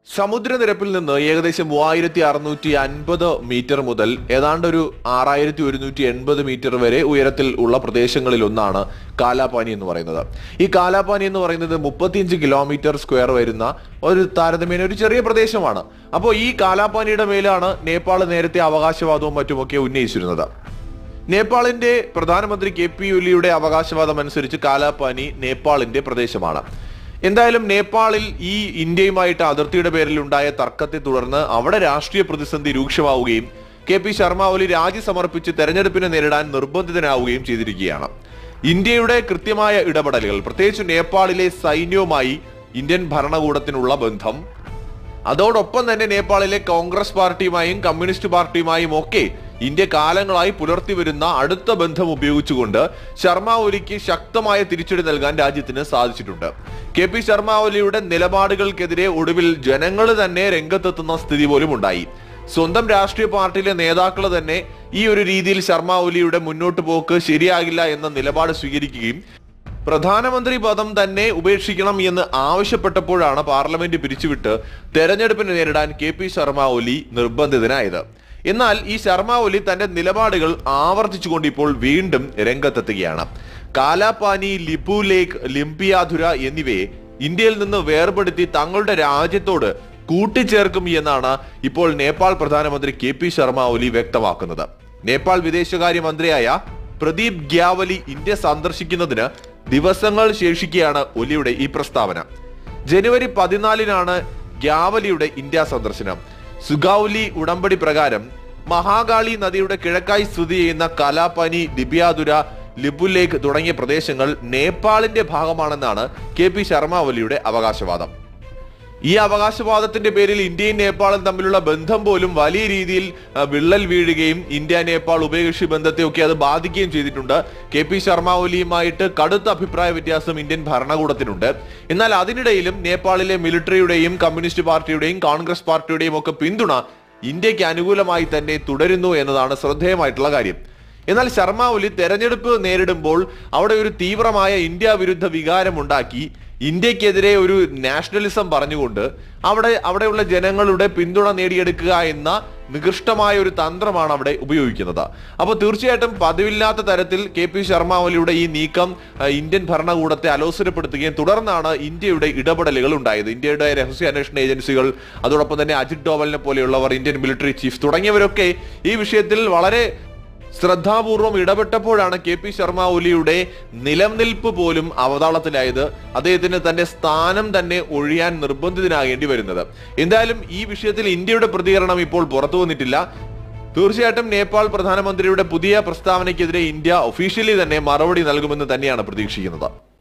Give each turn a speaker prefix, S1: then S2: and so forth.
S1: സമുദ്രനിരപ്പിൽ നിന്ന് ഏകദേശം മൂവായിരത്തി അറുന്നൂറ്റി അൻപത് മീറ്റർ മുതൽ ഏതാണ്ട് ഒരു ആറായിരത്തി ഒരുന്നൂറ്റി എൺപത് മീറ്റർ വരെ ഉയരത്തിൽ ഉള്ള പ്രദേശങ്ങളിൽ ഒന്നാണ് കാലാപാനി എന്ന് പറയുന്നത് ഈ കാലാപാനി എന്ന് പറയുന്നത് മുപ്പത്തിയഞ്ച് കിലോമീറ്റർ സ്ക്വയർ വരുന്ന ഒരു താരതമ്യേന ഒരു ചെറിയ പ്രദേശമാണ് അപ്പോൾ ഈ കാലാപാനിയുടെ മേലാണ് നേപ്പാൾ നേരത്തെ അവകാശവാദവും മറ്റുമൊക്കെ ഉന്നയിച്ചിരുന്നത് നേപ്പാളിന്റെ പ്രധാനമന്ത്രി കെ പി ഒലിയുടെ അവകാശവാദം അനുസരിച്ച് കാലാപാനി നേപ്പാളിന്റെ പ്രദേശമാണ് എന്തായാലും നേപ്പാളിൽ ഈ ഇന്ത്യയുമായിട്ട് അതിർത്തിയുടെ പേരിൽ ഉണ്ടായ തർക്കത്തെ തുടർന്ന് അവിടെ രാഷ്ട്രീയ പ്രതിസന്ധി രൂക്ഷമാവുകയും കെ പി ശർമ്മ ഒലി രാജി സമർപ്പിച്ച് തെരഞ്ഞെടുപ്പിനെ നേരിടാൻ നിർബന്ധിതനാവുകയും ചെയ്തിരിക്കുകയാണ് ഇന്ത്യയുടെ കൃത്യമായ ഇടപെടലുകൾ പ്രത്യേകിച്ച് നേപ്പാളിലെ സൈന്യവുമായി ഇന്ത്യൻ ഭരണകൂടത്തിനുള്ള ബന്ധം അതോടൊപ്പം തന്നെ നേപ്പാളിലെ കോൺഗ്രസ് പാർട്ടിയുമായും കമ്മ്യൂണിസ്റ്റ് പാർട്ടിയുമായും ഒക്കെ ഇന്ത്യ കാലങ്ങളായി പുലർത്തി വരുന്ന അടുത്ത ബന്ധം ഉപയോഗിച്ചുകൊണ്ട് ശർമ്മ ഒലിക്ക് ശക്തമായ തിരിച്ചടി നൽകാൻ രാജ്യത്തിന് സാധിച്ചിട്ടുണ്ട് കെ പി ശർമ്മ ഒലിയുടെ നിലപാടുകൾക്കെതിരെ ഒടുവിൽ ജനങ്ങൾ തന്നെ രംഗത്തെത്തുന്ന സ്ഥിതി പോലും ഉണ്ടായി സ്വന്തം രാഷ്ട്രീയ പാർട്ടിയിലെ നേതാക്കൾ തന്നെ ഈ ഒരു രീതിയിൽ ശർമ്മ ഒലിയുടെ മുന്നോട്ട് പോക്ക് ശരിയാകില്ല എന്ന നിലപാട് സ്വീകരിക്കുകയും പ്രധാനമന്ത്രി പദം തന്നെ ഉപേക്ഷിക്കണം എന്ന് ആവശ്യപ്പെട്ടപ്പോഴാണ് പാർലമെന്റ് പിരിച്ചുവിട്ട് തെരഞ്ഞെടുപ്പിനെ നേരിടാൻ കെ പി ശർമ്മ ഒലി നിർബന്ധിതനായത് എന്നാൽ ഈ ശർമ്മ ഒലി തന്റെ നിലപാടുകൾ ആവർത്തിച്ചുകൊണ്ട് ഇപ്പോൾ വീണ്ടും രംഗത്തെത്തുകയാണ് കാലാപാനി ലിപു ലേക്ക് ലിംപിയാധുര എന്നിവയെ ഇന്ത്യയിൽ നിന്ന് വേർപെടുത്തി തങ്ങളുടെ രാജ്യത്തോട് കൂട്ടിച്ചേർക്കും എന്നാണ് ഇപ്പോൾ നേപ്പാൾ പ്രധാനമന്ത്രി കെ പി ശർമ്മ ഒലി വ്യക്തമാക്കുന്നത് നേപ്പാൾ വിദേശകാര്യമന്ത്രിയായ പ്രദീപ് ഗ്യാവലി ഇന്ത്യ സന്ദർശിക്കുന്നതിന് ദിവസങ്ങൾ ശേഷിക്കെയാണ് ഒലിയുടെ ഈ പ്രസ്താവന ജനുവരി പതിനാലിനാണ് ഗ്യാവലിയുടെ ഇന്ത്യ സന്ദർശനം സുഗൌലി ഉടമ്പടി പ്രകാരം മഹാകാളി നദിയുടെ കിഴക്കായി സ്ഥിതി ചെയ്യുന്ന കലാപനി ലിബിയാതുര ലിബുലേക്ക് തുടങ്ങിയ പ്രദേശങ്ങൾ നേപ്പാളിന്റെ ഭാഗമാണെന്നാണ് കെ പി ശർമ്മ ഒലിയുടെ അവകാശവാദം ഈ അവകാശവാദത്തിന്റെ പേരിൽ ഇന്ത്യയും നേപ്പാളും തമ്മിലുള്ള ബന്ധം പോലും വലിയ രീതിയിൽ ആ, വിള്ളൽ വീഴുകയും ഇന്ത്യ നേപ്പാൾ ഉഭയകക്ഷി ബന്ധത്തെയൊക്കെ അത് ബാധിക്കുകയും ചെയ്തിട്ടുണ്ട് കെ പി ശർമ്മ ഒലിയുമായിട്ട് കടുത്ത അഭിപ്രായ വ്യത്യാസം ഇന്ത്യൻ ഭരണകൂടത്തിനുണ്ട് എന്നാൽ അതിനിടയിലും നേപ്പാളിലെ മിലിറ്ററിയുടെയും കമ്മ്യൂണിസ്റ്റ് പാർട്ടിയുടെയും കോൺഗ്രസ് പാർട്ടിയുടെയും ഒക്കെ പിന്തുണ ഇന്ത്യക്ക് അനുകൂലമായി തന്നെ തുടരുന്നു എന്നതാണ് ശ്രദ്ധേയമായിട്ടുള്ള കാര്യം എന്നാൽ ശർമ്മ ഒലി തെരഞ്ഞെടുപ്പ് നേരിടുമ്പോൾ അവിടെ ഒരു തീവ്രമായ ഇന്ത്യ വിരുദ്ധ വികാരമുണ്ടാക്കി ഇന്ത്യക്കെതിരെ ഒരു നാഷണലിസം പറഞ്ഞുകൊണ്ട് അവിടെ അവിടെയുള്ള ജനങ്ങളുടെ പിന്തുണ നേടിയെടുക്കുക എന്ന നികൃഷ്ടമായ ഒരു തന്ത്രമാണ് അവിടെ ഉപയോഗിക്കുന്നത് അപ്പോൾ തീർച്ചയായിട്ടും പതിവില്ലാത്ത തരത്തിൽ കെ പി ശർമ്മ ഒലിയുടെ ഈ നീക്കം ആ, ഇന്ത്യൻ ഭരണകൂടത്തെ അലോസരപ്പെടുത്തുകയും തുടർന്നാണ് ഇന്ത്യയുടെ ഇടപെടലുകൾ ഉണ്ടായത് ഇന്ത്യയുടെ രഹസ്യാന്വേഷണ ഏജൻസികൾ അതോടൊപ്പം തന്നെ അജിത് ഡോവലിനെ പോലെയുള്ളവർ ഇന്ത്യൻ മിലിറ്ററി ചീഫ് തുടങ്ങിയവരൊക്കെ ഈ വിഷയത്തിൽ വളരെ ശ്രദ്ധാപൂർവം ഇടപെട്ടപ്പോഴാണ് കെ പി ശർമ്മ ഒലിയുടെ നിലനിൽപ്പ് പോലും അവതാളത്തിലായത് അദ്ദേഹത്തിന് തന്റെ സ്ഥാനം തന്നെ ഒഴിയാൻ നിർബന്ധിതനാകേണ്ടി വരുന്നത് എന്തായാലും ഈ വിഷയത്തിൽ ഇന്ത്യയുടെ പ്രതികരണം ഇപ്പോൾ പുറത്തു വന്നിട്ടില്ല തീർച്ചയായിട്ടും നേപ്പാൾ പ്രധാനമന്ത്രിയുടെ പുതിയ പ്രസ്താവനയ്ക്കെതിരെ ഇന്ത്യ ഒഫീഷ്യലി തന്നെ മറുപടി നൽകുമെന്ന് തന്നെയാണ് പ്രതീക്ഷിക്കുന്നത്